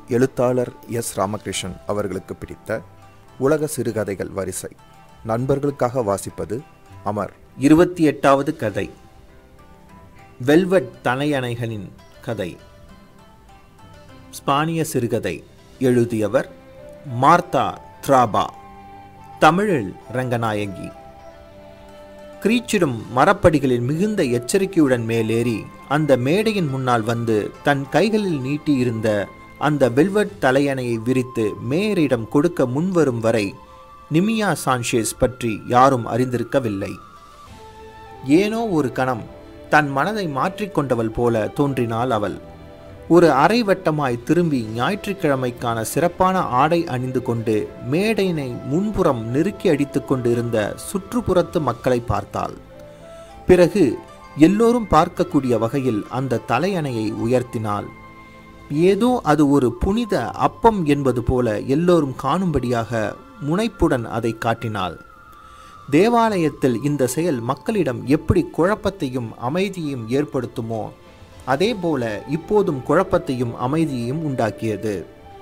எழுத்தாளர் எஸ் ராமகிருஷ்ணன் அவர்களுக்கு பிடித்த உலக சிறுகதைகள் வரிசை நண்பர்களுக்காக வாசிப்பது அமர் இருபத்தி எட்டாவது கதை வெல்வெட் தலையணைகளின் கதை ஸ்பானிய சிறுகதை எழுதியவர் மார்த்தா த்ராபா தமிழில் ரங்கநாயகி கிரீச்சிடும் மரப்படிகளில் மிகுந்த எச்சரிக்கையுடன் மேலேறி அந்த மேடையின் முன்னால் வந்து தன் கைகளில் நீட்டியிருந்த அந்த வெல்வெட் தலையணையை விரித்து மேயரிடம் கொடுக்க முன்வரும் வரை நிமியா சான்ஷேஸ் பற்றி யாரும் அறிந்திருக்கவில்லை ஏனோ ஒரு கணம் தன் மனதை மாற்றிக்கொண்டவள் போல தோன்றினாள் அவள் ஒரு அரை வட்டமாய் திரும்பி ஞாயிற்றுக்கிழமைக்கான சிறப்பான ஆடை அணிந்து கொண்டு மேடையினை முன்புறம் நெருக்கி அடித்துக் கொண்டிருந்த சுற்றுப்புறத்து மக்களை பார்த்தாள் பிறகு எல்லோரும் பார்க்கக்கூடிய வகையில் அந்த தலையணையை உயர்த்தினாள் ஏதோ அது ஒரு புனித அப்பம் என்பது போல எல்லோரும் காணும்படியாக முனைப்புடன் அதை காட்டினாள் தேவாலயத்தில் இந்த செயல் மக்களிடம் எப்படி குழப்பத்தையும் அமைதியையும் ஏற்படுத்துமோ அதேபோல இப்போதும் குழப்பத்தையும் அமைதியையும் உண்டாக்கியது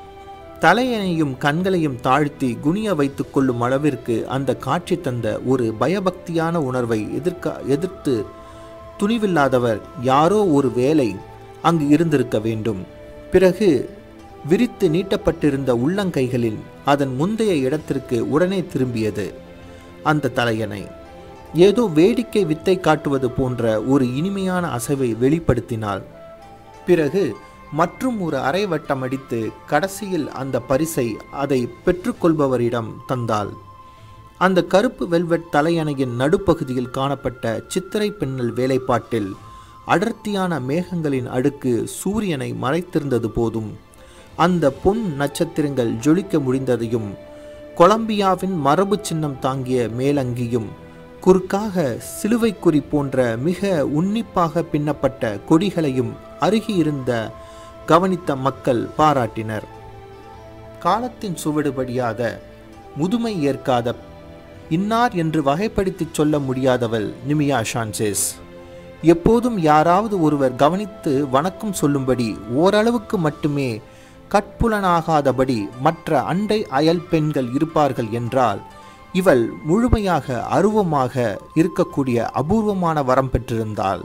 தலையணையும் கண்களையும் தாழ்த்தி குனிய வைத்துக் கொள்ளும் அளவிற்கு அந்த காட்சி தந்த ஒரு பயபக்தியான உணர்வை எதிர்க்க எதிர்த்து துணிவில்லாதவர் யாரோ ஒரு வேலை அங்கு இருந்திருக்க வேண்டும் பிறகு விரித்து நீட்டப்பட்டிருந்த உள்ளங்கைகளில் அதன் முந்தைய இடத்திற்கு உடனே திரும்பியது அந்த தலையணை ஏதோ வேடிக்கை வித்தை காட்டுவது போன்ற ஒரு இனிமையான அசைவை வெளிப்படுத்தினாள் பிறகு மற்றும் ஒரு அரை வட்டம் அடித்து கடைசியில் அந்த பரிசை அதை பெற்றுக்கொள்பவரிடம் தந்தாள் அந்த கருப்பு வெல்வெட் தலையணையின் நடுப்பகுதியில் காணப்பட்ட சித்திரை பின்னல் வேலைப்பாட்டில் அடர்த்தியான மேகங்களின் அடுக்கு சூரியனை மறைத்திருந்தது போதும் அந்த பொன் நட்சத்திரங்கள் ஜொலிக்க முடிந்ததையும் கொலம்பியாவின் மரபு சின்னம் தாங்கிய மேலங்கியும் குறுக்காக சிலுவை குறி போன்ற மிக உன்னிப்பாக பின்னப்பட்ட கொடிகளையும் அருகியிருந்த கவனித்த மக்கள் பாராட்டினர் காலத்தின் சுவடுபடியாத முதுமை ஏற்காத இன்னார் என்று வகைப்படுத்தி சொல்ல முடியாதவள் நிமியா ஷான்சேஸ் எப்போதும் யாராவது ஒருவர் கவனித்து வணக்கம் சொல்லும்படி ஓரளவுக்கு மட்டுமே கட்புலனாகாதபடி மற்ற அண்டை அயல் பெண்கள் இருப்பார்கள் என்றால் இவள் முழுமையாக அருவமாக இருக்கக்கூடிய அபூர்வமான வரம் பெற்றிருந்தாள்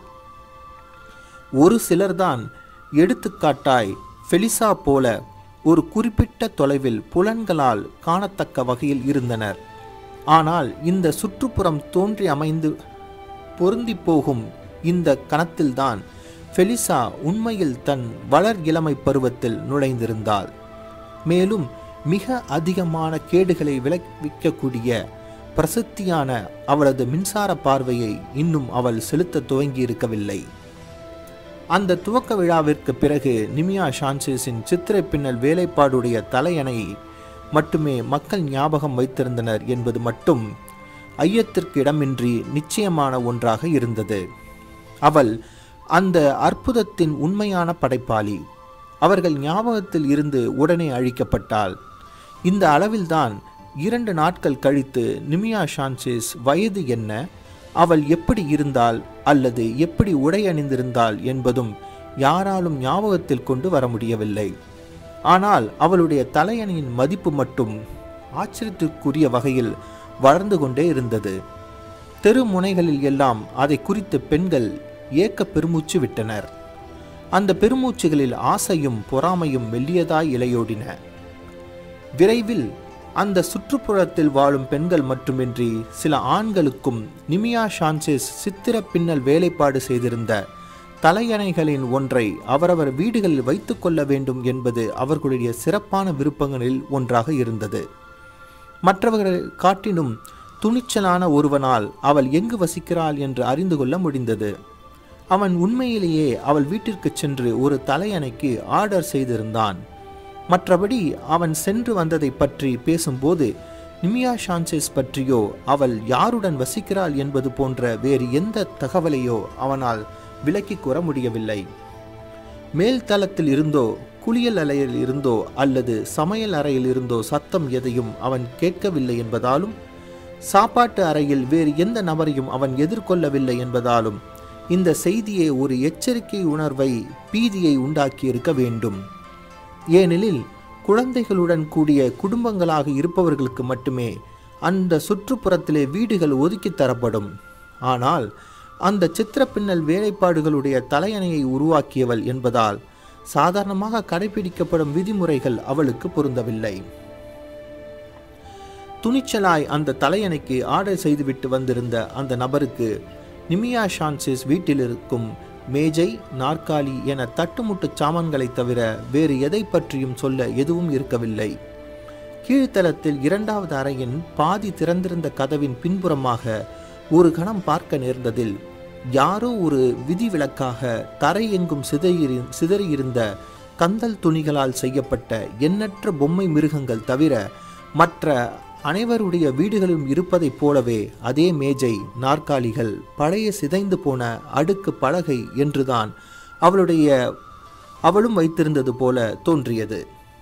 ஒரு சிலர்தான் எடுத்துக்காட்டாய் ஃபெலிசா போல ஒரு குறிப்பிட்ட தொலைவில் புலன்களால் காணத்தக்க வகையில் இருந்தனர் ஆனால் இந்த சுற்றுப்புறம் தோன்றி அமைந்து பொருந்தி போகும் இந்த கணத்தில்தான் ஃபெலிசா உண்மையில் தன் வளர் இளமை பருவத்தில் நுழைந்திருந்தாள் மேலும் மிக அதிகமான கேடுகளை விளைவிக்கக்கூடிய பிரசித்தியான அவளது மின்சார பார்வையை இன்னும் அவள் செலுத்த துவங்கி இருக்கவில்லை அந்த துவக்க விழாவிற்கு பிறகு நிமியா ஷான்சேஸின் சித்திரை பின்னல் வேலைப்பாடுடைய தலையணையை மட்டுமே மக்கள் ஞாபகம் வைத்திருந்தனர் என்பது மட்டும் ஐயத்திற்கு இடமின்றி நிச்சயமான ஒன்றாக இருந்தது அவள் அந்த அற்புதத்தின் உண்மையான படைப்பாளி அவர்கள் ஞாபகத்தில் இருந்து உடனே அழிக்கப்பட்டாள் இந்த அளவில்தான் இரண்டு நாட்கள் கழித்து நிமியா ஷான்சேஸ் வயது என்ன அவள் எப்படி இருந்தாள் அல்லது எப்படி உடை அணிந்திருந்தாள் என்பதும் யாராலும் ஞாபகத்தில் கொண்டு வர முடியவில்லை ஆனால் அவளுடைய தலையணையின் மதிப்பு மட்டும் ஆச்சரியத்திற்குரிய வகையில் வளர்ந்து கொண்டே இருந்தது தெரு முனைகளில் எல்லாம் அதை குறித்து பெண்கள் ஏக்க பெருமூச்சு விட்டனர் அந்த பெருமூச்சுகளில் ஆசையும் பொறாமையும் மெல்லியதாய் இலையோடின விரைவில் அந்த சுற்றுப்புறத்தில் வாழும் பெண்கள் மட்டுமின்றி சில ஆண்களுக்கும் நிமியா ஷான்சேஸ் சித்திர பின்னல் வேலைப்பாடு செய்திருந்த தலையணைகளின் ஒன்றை அவரவர் வீடுகளில் வைத்துக்கொள்ள வேண்டும் என்பது அவர்களுடைய சிறப்பான விருப்பங்களில் ஒன்றாக இருந்தது மற்றவர்கள் காட்டினும் துணிச்சலான ஒருவனால் அவள் எங்கு வசிக்கிறாள் என்று அறிந்து கொள்ள முடிந்தது அவன் உண்மையிலேயே அவள் வீட்டிற்கு சென்று ஒரு தலையணைக்கு ஆர்டர் செய்திருந்தான் மற்றபடி அவன் சென்று வந்ததை பற்றி பேசும்போது நிமியா ஷான்சேஸ் பற்றியோ அவள் யாருடன் வசிக்கிறாள் என்பது போன்ற வேறு எந்த தகவலையோ அவனால் விலக்கிக் கூற முடியவில்லை மேல் தளத்தில் இருந்தோ குளியல் அறையில் இருந்தோ அல்லது சமையல் அறையில் இருந்தோ சத்தம் எதையும் அவன் கேட்கவில்லை என்பதாலும் சாப்பாட்டு அறையில் வேறு எந்த நபரையும் அவன் எதிர்கொள்ளவில்லை என்பதாலும் இந்த செய்தியை ஒரு எச்சரிக்கை உணர்வை பீதியை உண்டாக்கியிருக்க வேண்டும் ஏனெனில் குழந்தைகளுடன் கூடிய குடும்பங்களாக இருப்பவர்களுக்கு மட்டுமே அந்த சுற்றுப்புறத்திலே வீடுகள் ஒதுக்கி தரப்படும் ஆனால் அந்த சித்திரப்பின்னல் வேலைப்பாடுகளுடைய தலையணையை உருவாக்கியவள் என்பதால் சாதாரணமாக கடைபிடிக்கப்படும் விதிமுறைகள் அவளுக்கு பொருந்தவில்லை துணிச்சலாய் அந்த தலையணைக்கு ஆர்டர் செய்துவிட்டு வந்திருந்த அந்த நபருக்கு நிமியா ஷான்சிஸ் வீட்டில் இருக்கும் மேஜை நாற்காலி என தட்டுமுட்டு சாமான்களைத் தவிர வேறு எதை பற்றியும் சொல்ல எதுவும் இருக்கவில்லை கீழ்த்தளத்தில் இரண்டாவது அறையின் பாதி திறந்திருந்த கதவின் பின்புறமாக ஒரு கணம் பார்க்க நேர்ந்ததில் யாரோ ஒரு விதிவிலக்காக தரை எங்கும் சிதறி சிதறியிருந்த கந்தல் துணிகளால் செய்யப்பட்ட எண்ணற்ற பொம்மை மிருகங்கள் தவிர மற்ற அனைவருடைய வீடுகளிலும் இருப்பதைப் போலவே அதே மேஜை நாற்காலிகள் பழைய சிதைந்து போன அடுக்கு பலகை என்றுதான் அவளுடைய அவளும் வைத்திருந்தது போல தோன்றியது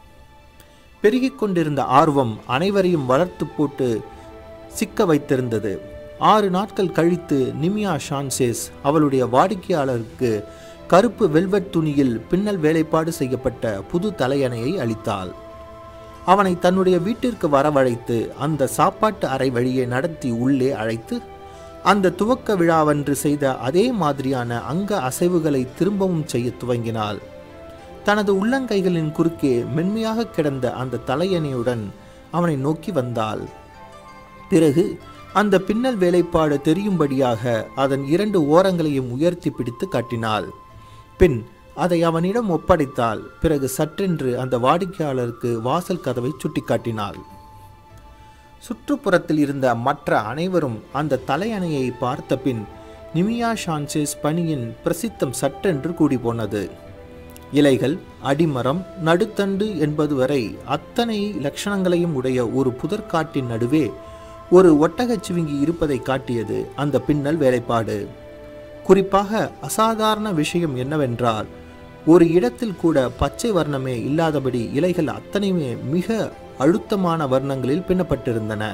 பெருகிக் கொண்டிருந்த ஆர்வம் அனைவரையும் வளர்த்து போட்டு சிக்க வைத்திருந்தது ஆறு நாட்கள் கழித்து நிமியா ஷான்சேஸ் அவளுடைய வாடிக்கையாளருக்கு கருப்பு வெல்வெட் துணியில் பின்னல் வேலைப்பாடு செய்யப்பட்ட புது தலையணையை அளித்தாள் அவனை தன்னுடைய வீட்டிற்கு வரவழைத்து அந்த சாப்பாட்டு அறை வழியே நடத்தி உள்ளே அழைத்து அந்த துவக்க விழாவன்று செய்த அதே மாதிரியான அங்க அசைவுகளை திரும்பவும் செய்ய துவங்கினாள் தனது உள்ளங்கைகளின் குறுக்கே மென்மையாக கிடந்த அந்த தலையணையுடன் அவனை நோக்கி வந்தாள் பிறகு அந்த பின்னல் வேலைப்பாடு தெரியும்படியாக அதன் இரண்டு ஓரங்களையும் உயர்த்தி பிடித்து காட்டினாள் பின் அதை அவனிடம் ஒப்படைத்தால் பிறகு சற்றென்று அந்த வாடிக்கையாளருக்கு வாசல் கதவை சுட்டிக்காட்டினாள் சுற்றுப்புறத்தில் இருந்த மற்ற அனைவரும் அந்த தலையணையை பார்த்த பின் நிமியா ஷான்சேஸ் பணியின் பிரசித்தம் சற்றென்று கூடி போனது இலைகள் அடிமரம் நடுத்தண்டு என்பது வரை அத்தனை லட்சணங்களையும் உடைய ஒரு புதற்காட்டின் நடுவே ஒரு ஒட்டகச்சிவிங்கி இருப்பதை காட்டியது அந்த பின்னல் வேலைப்பாடு குறிப்பாக அசாதாரண விஷயம் என்னவென்றால் ஒரு இடத்தில் கூட பச்சை வர்ணமே இல்லாதபடி இலைகள் அத்தனையுமே மிக அழுத்தமான வர்ணங்களில் பின்னப்பட்டிருந்தன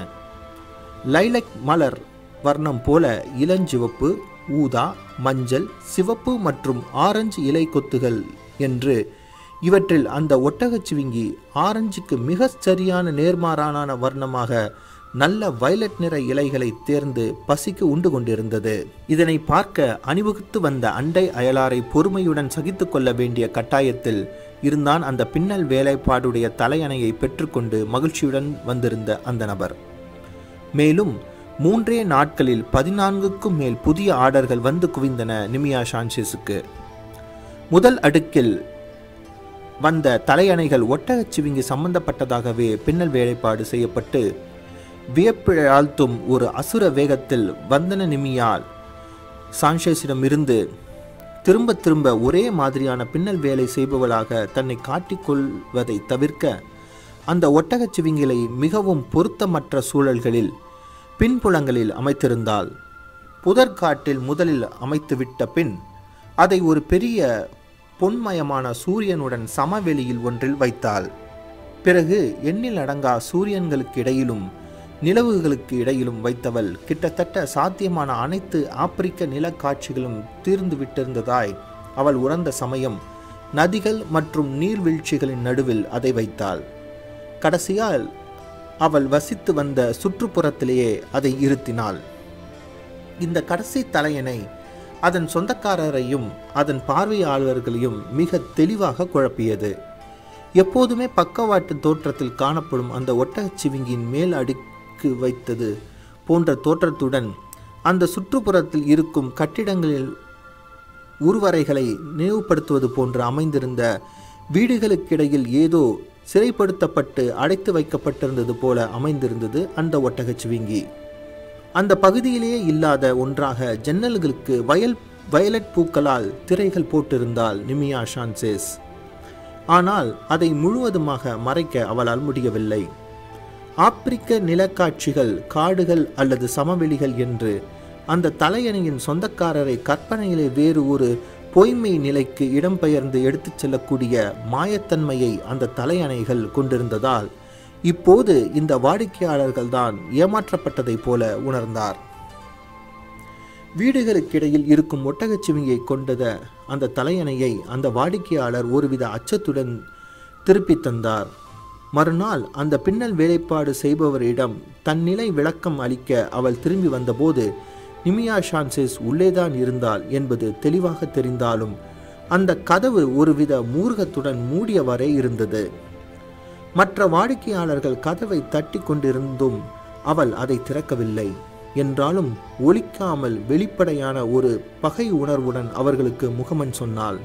லைலக் மலர் வர்ணம் போல இளஞ்சிவப்பு ஊதா மஞ்சள் சிவப்பு மற்றும் ஆரஞ்சு இலை கொத்துகள் என்று இவற்றில் அந்த ஒட்டகச்சிவிங்கி ஆரஞ்சுக்கு மிக சரியான நேர்மாறான வர்ணமாக நல்ல வயலட் நிற இலைகளை தேர்ந்து பசிக்கு உண்டு கொண்டிருந்தது இதனை பார்க்க அணிவகுத்து வந்த அண்டை அயலாரை பொறுமையுடன் சகித்து கொள்ள வேண்டிய கட்டாயத்தில் இருந்தான் அந்த பின்னல் வேலைப்பாடுடைய தலையணையை பெற்றுக்கொண்டு மகிழ்ச்சியுடன் வந்திருந்த அந்த நபர் மேலும் மூன்றே நாட்களில் பதினான்குக்கும் மேல் புதிய ஆர்டர்கள் வந்து குவிந்தன நிமியா ஷான்சேஸுக்கு முதல் அடுக்கில் வந்த தலையணைகள் ஒட்டகச்சிவிங்கி சம்பந்தப்பட்டதாகவே பின்னல் வேலைப்பாடு செய்யப்பட்டு வியப்பிழாழ்த்தும் ஒரு அசுர வேகத்தில் வந்தன நிமியால் சான்சேஸிடமிருந்து திரும்ப திரும்ப ஒரே மாதிரியான பின்னல் வேலை செய்பவளாக தன்னை காட்டிக்கொள்வதை தவிர்க்க அந்த ஒட்டகச்சிவிங்கிலை மிகவும் பொருத்தமற்ற சூழல்களில் பின்புலங்களில் அமைத்திருந்தாள் புதற்காட்டில் முதலில் அமைத்துவிட்ட பின் அதை ஒரு பெரிய பொன்மயமான சூரியனுடன் சமவெளியில் ஒன்றில் வைத்தாள் பிறகு எண்ணில் அடங்கா சூரியன்களுக்கு இடையிலும் நிலவுகளுக்கு இடையிலும் வைத்தவள் கிட்டத்தட்ட சாத்தியமான அனைத்து ஆப்பிரிக்க நிலக்காட்சிகளும் தீர்ந்து விட்டிருந்ததாய் அவள் உணர்ந்த சமயம் நதிகள் மற்றும் நீர்வீழ்ச்சிகளின் நடுவில் அதை வைத்தாள் கடைசியால் அவள் வசித்து வந்த சுற்றுப்புறத்திலேயே அதை இருத்தினாள் இந்த கடைசி தலையணை அதன் சொந்தக்காரரையும் அதன் பார்வையாளர்களையும் மிக தெளிவாக குழப்பியது எப்போதுமே பக்கவாட்டு தோற்றத்தில் காணப்படும் அந்த ஒட்டகச்சிவிங்கின் மேல் அடுக்கு வைத்தது போன்ற தோற்றத்துடன் அந்த சுற்றுப்புறத்தில் இருக்கும் கட்டிடங்களில் உருவறைகளை நினைவுபடுத்துவது போன்று அமைந்திருந்த வீடுகளுக்கிடையில் ஏதோ சிறைப்படுத்தப்பட்டு அடைத்து வைக்கப்பட்டிருந்தது போல அமைந்திருந்தது அந்த ஒட்டகச்சிவிங்கி அந்த பகுதியிலேயே இல்லாத ஒன்றாக ஜன்னல்களுக்கு வயல் வயலட் பூக்களால் திரைகள் போட்டிருந்தாள் நிமியா ஷான்சேஸ் ஆனால் அதை முழுவதுமாக மறைக்க அவளால் முடியவில்லை ஆப்பிரிக்க நிலக்காட்சிகள் காடுகள் அல்லது சமவெளிகள் என்று அந்த தலையணையின் சொந்தக்காரரை கற்பனையிலே வேறு ஒரு பொய்மை நிலைக்கு இடம்பெயர்ந்து எடுத்துச் செல்லக்கூடிய மாயத்தன்மையை அந்த தலையணைகள் கொண்டிருந்ததால் இப்போது இந்த வாடிக்கையாளர்கள்தான் ஏமாற்றப்பட்டதைப் போல உணர்ந்தார் வீடுகளுக்கிடையில் இருக்கும் ஒட்டகச்சிவிங்கை கொண்டத அந்த தலையணையை அந்த வாடிக்கையாளர் ஒருவித அச்சத்துடன் திருப்பித் தந்தார் மறுநாள் அந்த பின்னல் வேலைப்பாடு செய்பவரிடம் தன் நிலை விளக்கம் அளிக்க அவள் திரும்பி வந்தபோது நிமியா ஷான்சேஸ் உள்ளேதான் இருந்தாள் என்பது தெளிவாக தெரிந்தாலும் அந்த கதவு ஒருவித மூர்க்கத்துடன் மூடியவரை இருந்தது மற்ற வாடிக்கையாளர்கள் கதவை தட்டி கொண்டிருந்தும் அவள் அதை திறக்கவில்லை என்றாலும் ஒலிக்காமல் வெளிப்படையான ஒரு பகை உணர்வுடன் அவர்களுக்கு முகமன் சொன்னாள்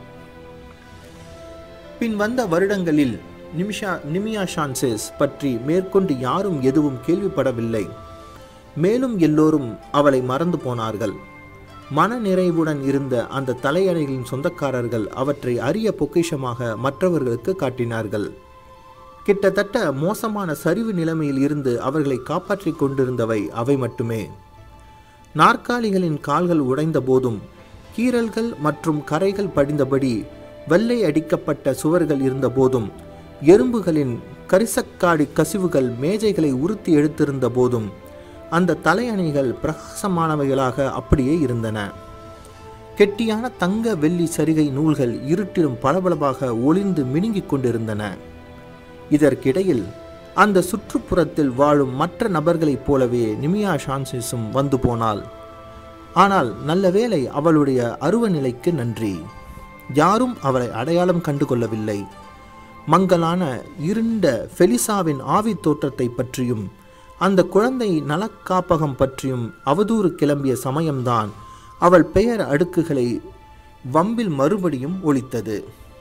பின் வந்த வருடங்களில் நிமிஷா நிமியா ஷான்சேஸ் பற்றி மேற்கொண்டு யாரும் எதுவும் கேள்விப்படவில்லை மேலும் எல்லோரும் அவளை மறந்து போனார்கள் மன நிறைவுடன் இருந்த அந்த தலையணைகளின் சொந்தக்காரர்கள் அவற்றை அரிய பொக்கிஷமாக மற்றவர்களுக்கு காட்டினார்கள் கிட்டத்தட்ட மோசமான சரிவு நிலைமையில் இருந்து அவர்களை காப்பாற்றிக் கொண்டிருந்தவை அவை மட்டுமே நாற்காலிகளின் கால்கள் உடைந்த போதும் கீறல்கள் மற்றும் கரைகள் படிந்தபடி வெள்ளை அடிக்கப்பட்ட சுவர்கள் இருந்த போதும் எறும்புகளின் கரிசக்காடி கசிவுகள் மேஜைகளை உறுத்தி எடுத்திருந்த போதும் அந்த தலையணைகள் பிரகாசமானவைகளாக அப்படியே இருந்தன கெட்டியான தங்க வெள்ளி சரிகை நூல்கள் இருட்டிலும் பளபளப்பாக ஒளிந்து மினுங்கிக் கொண்டிருந்தன இதற்கிடையில் அந்த சுற்றுப்புறத்தில் வாழும் மற்ற நபர்களைப் போலவே நிமியா ஷான்சிஸும் வந்து போனாள் ஆனால் நல்ல வேளை அவளுடைய அருவநிலைக்கு நன்றி யாரும் அவளை அடையாளம் கண்டு கொள்ளவில்லை மங்கலான இருண்ட ஃபெலிசாவின் ஆவி தோற்றத்தை பற்றியும் அந்த குழந்தை நலக்காப்பகம் பற்றியும் அவதூறு கிளம்பிய சமயம்தான் அவள் பெயர் அடுக்குகளை வம்பில் மறுபடியும் ஒலித்தது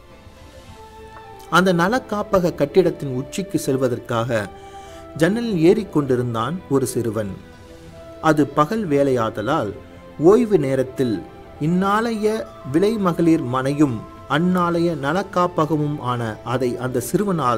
அந்த நலக்காப்பக கட்டிடத்தின் உச்சிக்கு செல்வதற்காக ஜன்னலில் ஏறிக்கொண்டிருந்தான் ஒரு சிறுவன் அது பகல் வேலையாதலால் ஓய்வு நேரத்தில் இந்நாளைய விலை மகளிர் மனையும் அந்நாளைய நலக்காப்பகமும் ஆன அதை அந்த சிறுவனால்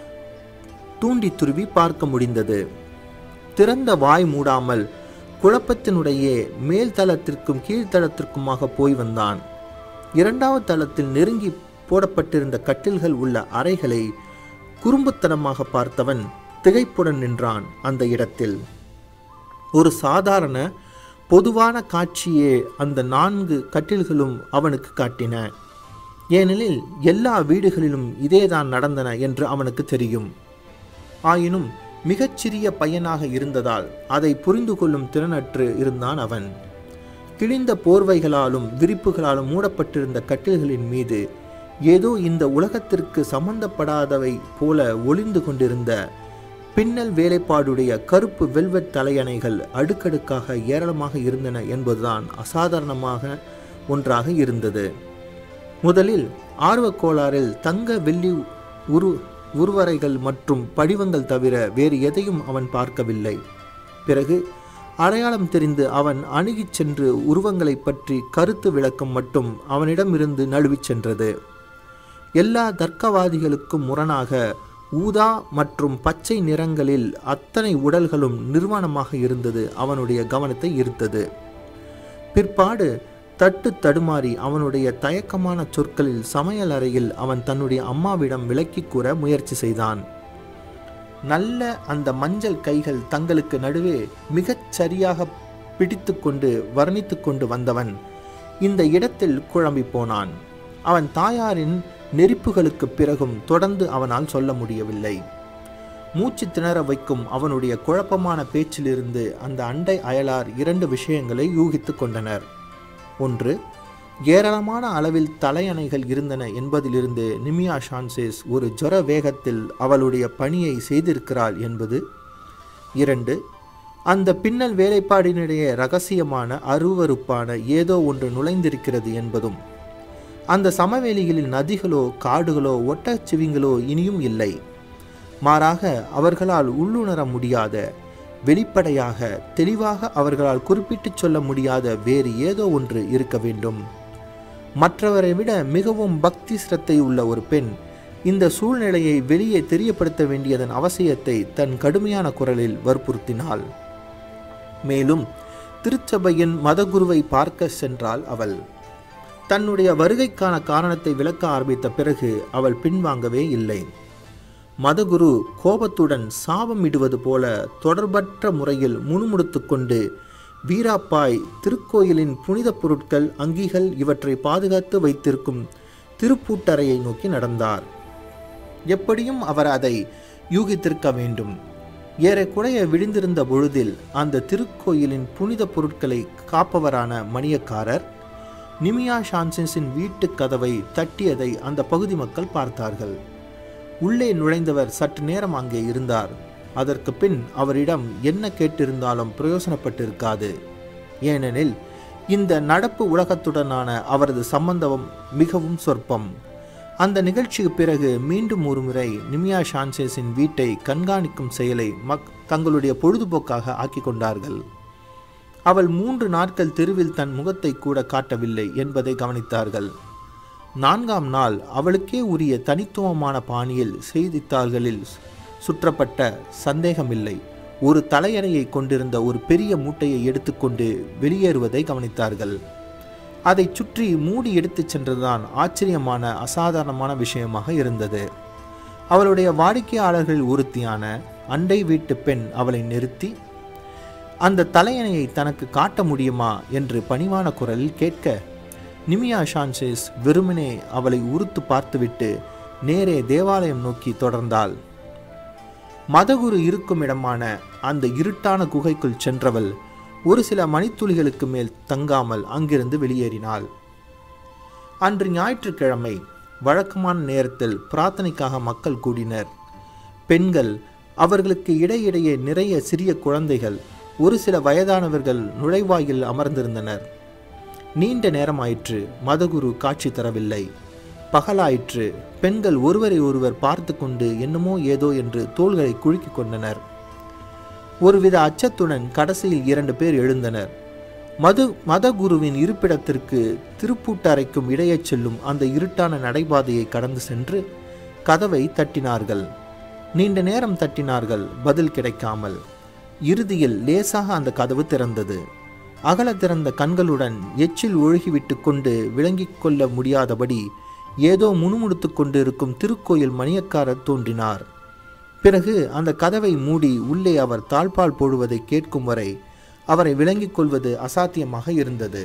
தூண்டி துருவி பார்க்க முடிந்தது திறந்த வாய் மூடாமல் குழப்பத்தினுடைய மேல் தளத்திற்கும் கீழ்த்தளத்திற்குமாக போய் வந்தான் இரண்டாவது தளத்தில் நெருங்கி போடப்பட்டிருந்த கட்டில்கள் உள்ள அறைகளை குறும்புத்தனமாக பார்த்தவன் திகைப்புடன் நின்றான் அந்த இடத்தில் ஒரு சாதாரண பொதுவான காட்சியே அந்த நான்கு கட்டில்களும் அவனுக்கு காட்டின ஏனெனில் எல்லா வீடுகளிலும் இதேதான் நடந்தன என்று அவனுக்கு தெரியும் ஆயினும் மிகச்சிறிய பையனாக இருந்ததால் அதை புரிந்து கொள்ளும் திறனற்று இருந்தான் அவன் கிழிந்த போர்வைகளாலும் விரிப்புகளாலும் மூடப்பட்டிருந்த கட்டில்களின் மீது ஏதோ இந்த உலகத்திற்கு சம்பந்தப்படாதவை போல ஒளிந்து கொண்டிருந்த பின்னல் வேலைப்பாடுடைய கருப்பு வெல்வெட் தலையணைகள் அடுக்கடுக்காக ஏராளமாக இருந்தன என்பதுதான் அசாதாரணமாக ஒன்றாக இருந்தது முதலில் ஆர்வக் கோளாறில் தங்க வெள்ளி உரு உருவறைகள் மற்றும் படிவங்கள் தவிர வேறு எதையும் அவன் பார்க்கவில்லை பிறகு அடையாளம் தெரிந்து அவன் அணுகிச் சென்று உருவங்களைப் பற்றி கருத்து விளக்கம் மட்டும் அவனிடமிருந்து நழுவிச் சென்றது எல்லா தர்க்கவாதிகளுக்கும் முரணாக ஊதா மற்றும் பச்சை நிறங்களில் அத்தனை உடல்களும் நிர்வாணமாக இருந்தது அவனுடைய கவனத்தை ஈர்த்தது பிற்பாடு தட்டு தடுமாறி அவனுடைய தயக்கமான சொற்களில் சமையல் அறையில் அவன் தன்னுடைய அம்மாவிடம் விளக்கிக் கூற முயற்சி செய்தான் நல்ல அந்த மஞ்சள் கைகள் தங்களுக்கு நடுவே மிகச் சரியாக பிடித்து கொண்டு வர்ணித்து கொண்டு வந்தவன் இந்த இடத்தில் குழம்பி போனான் அவன் தாயாரின் நெருப்புகளுக்கு பிறகும் தொடர்ந்து அவனால் சொல்ல முடியவில்லை மூச்சு திணற வைக்கும் அவனுடைய குழப்பமான பேச்சிலிருந்து அந்த அண்டை அயலார் இரண்டு விஷயங்களை யூகித்து கொண்டனர் ஒன்று ஏராளமான அளவில் தலையணைகள் இருந்தன என்பதிலிருந்து நிமியா ஷான்சேஸ் ஒரு ஜொர வேகத்தில் அவளுடைய பணியை செய்திருக்கிறாள் என்பது இரண்டு அந்த பின்னல் வேலைப்பாடினிடையே ரகசியமான அருவருப்பான ஏதோ ஒன்று நுழைந்திருக்கிறது என்பதும் அந்த சமவெளிகளில் நதிகளோ காடுகளோ ஒட்டச்சிவிங்களோ இனியும் இல்லை மாறாக அவர்களால் உள்ளுணர முடியாத வெளிப்படையாக தெளிவாக அவர்களால் குறிப்பிட்டுச் சொல்ல முடியாத வேறு ஏதோ ஒன்று இருக்க வேண்டும் மற்றவரை விட மிகவும் பக்தி சிரத்தை உள்ள ஒரு பெண் இந்த சூழ்நிலையை வெளியே தெரியப்படுத்த வேண்டியதன் அவசியத்தை தன் கடுமையான குரலில் வற்புறுத்தினாள் மேலும் திருச்சபையின் மதகுருவை பார்க்க சென்றாள் அவள் தன்னுடைய வருகைக்கான காரணத்தை விளக்க ஆரம்பித்த பிறகு அவள் பின்வாங்கவே இல்லை மதகுரு கோபத்துடன் சாபம் இடுவது போல தொடர்பற்ற முறையில் முணுமுணுத்து கொண்டு வீராப்பாய் திருக்கோயிலின் புனித பொருட்கள் அங்கிகள் இவற்றை பாதுகாத்து வைத்திருக்கும் திருப்பூட்டறையை நோக்கி நடந்தார் எப்படியும் அவர் அதை யூகித்திருக்க வேண்டும் ஏறக்குறைய விழுந்திருந்த பொழுதில் அந்த திருக்கோயிலின் புனித பொருட்களை காப்பவரான மணியக்காரர் நிமியா ஷான்சிஸின் வீட்டுக் கதவை தட்டியதை அந்த பகுதி மக்கள் பார்த்தார்கள் உள்ளே நுழைந்தவர் சற்று நேரம் அங்கே இருந்தார் அதற்கு பின் அவரிடம் என்ன கேட்டிருந்தாலும் பிரயோசனப்பட்டிருக்காது ஏனெனில் இந்த நடப்பு உலகத்துடனான அவரது சம்பந்தம் மிகவும் சொற்பம் அந்த நிகழ்ச்சிக்கு பிறகு மீண்டும் ஒருமுறை நிமியா ஷான்சேஸின் வீட்டை கண்காணிக்கும் செயலை மக் தங்களுடைய பொழுதுபோக்காக ஆக்கிக் கொண்டார்கள் அவள் மூன்று நாட்கள் தெருவில் தன் முகத்தை கூட காட்டவில்லை என்பதை கவனித்தார்கள் நான்காம் நாள் அவளுக்கே உரிய தனித்துவமான பாணியில் செய்தித்தாள்களில் சுற்றப்பட்ட சந்தேகமில்லை ஒரு தலையணையை கொண்டிருந்த ஒரு பெரிய மூட்டையை எடுத்துக்கொண்டு வெளியேறுவதை கவனித்தார்கள் அதைச் சுற்றி மூடி எடுத்துச் சென்றதுதான் ஆச்சரியமான அசாதாரணமான விஷயமாக இருந்தது அவளுடைய வாடிக்கையாளர்கள் ஒருத்தியான அண்டை வீட்டு பெண் அவளை நிறுத்தி அந்த தலையணையை தனக்கு காட்ட முடியுமா என்று பணிவான குரலில் கேட்க நிமியா ஷான்சேஸ் வெறுமனே அவளை உறுத்து பார்த்துவிட்டு நேரே தேவாலயம் நோக்கி தொடர்ந்தாள் மதகுரு இருக்கும் இடமான அந்த இருட்டான குகைக்குள் சென்றவள் ஒரு சில மணித்துளிகளுக்கு மேல் தங்காமல் அங்கிருந்து வெளியேறினாள் அன்று ஞாயிற்றுக்கிழமை வழக்கமான நேரத்தில் பிரார்த்தனைக்காக மக்கள் கூடினர் பெண்கள் அவர்களுக்கு இடையிடையே நிறைய சிறிய குழந்தைகள் ஒரு சில வயதானவர்கள் நுழைவாயில் அமர்ந்திருந்தனர் நீண்ட நேரமாயிற்று மதகுரு காட்சி தரவில்லை பகலாயிற்று பெண்கள் ஒருவரை ஒருவர் பார்த்து கொண்டு என்னமோ ஏதோ என்று தோள்களை குலுக்கிக் கொண்டனர் ஒருவித அச்சத்துடன் கடைசியில் இரண்டு பேர் எழுந்தனர் மது மதகுருவின் இருப்பிடத்திற்கு திருப்பூட்டறைக்கும் இடையே செல்லும் அந்த இருட்டான நடைபாதையை கடந்து சென்று கதவை தட்டினார்கள் நீண்ட நேரம் தட்டினார்கள் பதில் கிடைக்காமல் இறுதியில் லேசாக அந்த கதவு திறந்தது அகல திறந்த கண்களுடன் எச்சில் ஒழுகிவிட்டு கொண்டு விளங்கிக் கொள்ள முடியாதபடி ஏதோ முணுமுணுத்து கொண்டிருக்கும் திருக்கோயில் மணியக்காரர் தோன்றினார் பிறகு அந்த கதவை மூடி உள்ளே அவர் தாழ்பால் போடுவதை கேட்கும் வரை அவரை விளங்கிக் கொள்வது அசாத்தியமாக இருந்தது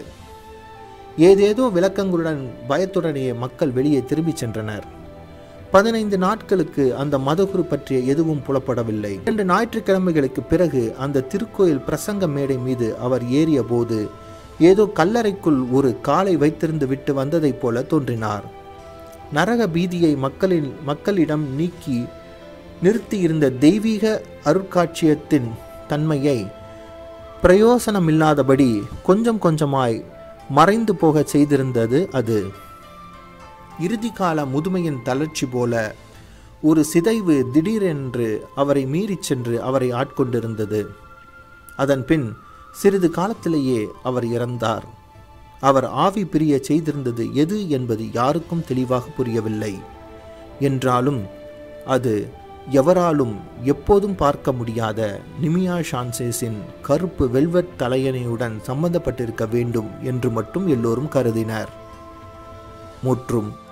ஏதேதோ விளக்கங்களுடன் பயத்துடனேயே மக்கள் வெளியே திரும்பிச் சென்றனர் பதினைந்து நாட்களுக்கு அந்த மதகுரு பற்றிய எதுவும் புலப்படவில்லை இரண்டு ஞாயிற்றுக்கிழமைகளுக்கு பிறகு அந்த திருக்கோயில் பிரசங்க மேடை மீது அவர் ஏறிய போது ஏதோ கல்லறைக்குள் ஒரு காலை வைத்திருந்து விட்டு வந்ததைப் போல தோன்றினார் நரக பீதியை மக்களின் மக்களிடம் நீக்கி நிறுத்தியிருந்த தெய்வீக அருட்காட்சியத்தின் தன்மையை பிரயோசனமில்லாதபடி கொஞ்சம் கொஞ்சமாய் மறைந்து போகச் செய்திருந்தது அது இறுதிக்கால முதுமையின் தளர்ச்சி போல ஒரு சிதைவு திடீரென்று அவரை மீறிச் சென்று அவரை ஆட்கொண்டிருந்தது அதன் பின் சிறிது காலத்திலேயே அவர் இறந்தார் அவர் ஆவி பிரிய செய்திருந்தது எது என்பது யாருக்கும் தெளிவாக புரியவில்லை என்றாலும் அது எவராலும் எப்போதும் பார்க்க முடியாத நிமியா ஷான்சேஸின் கருப்பு வெல்வெட் தலையணையுடன் சம்பந்தப்பட்டிருக்க வேண்டும் என்று மட்டும் எல்லோரும் கருதினர் முற்றும்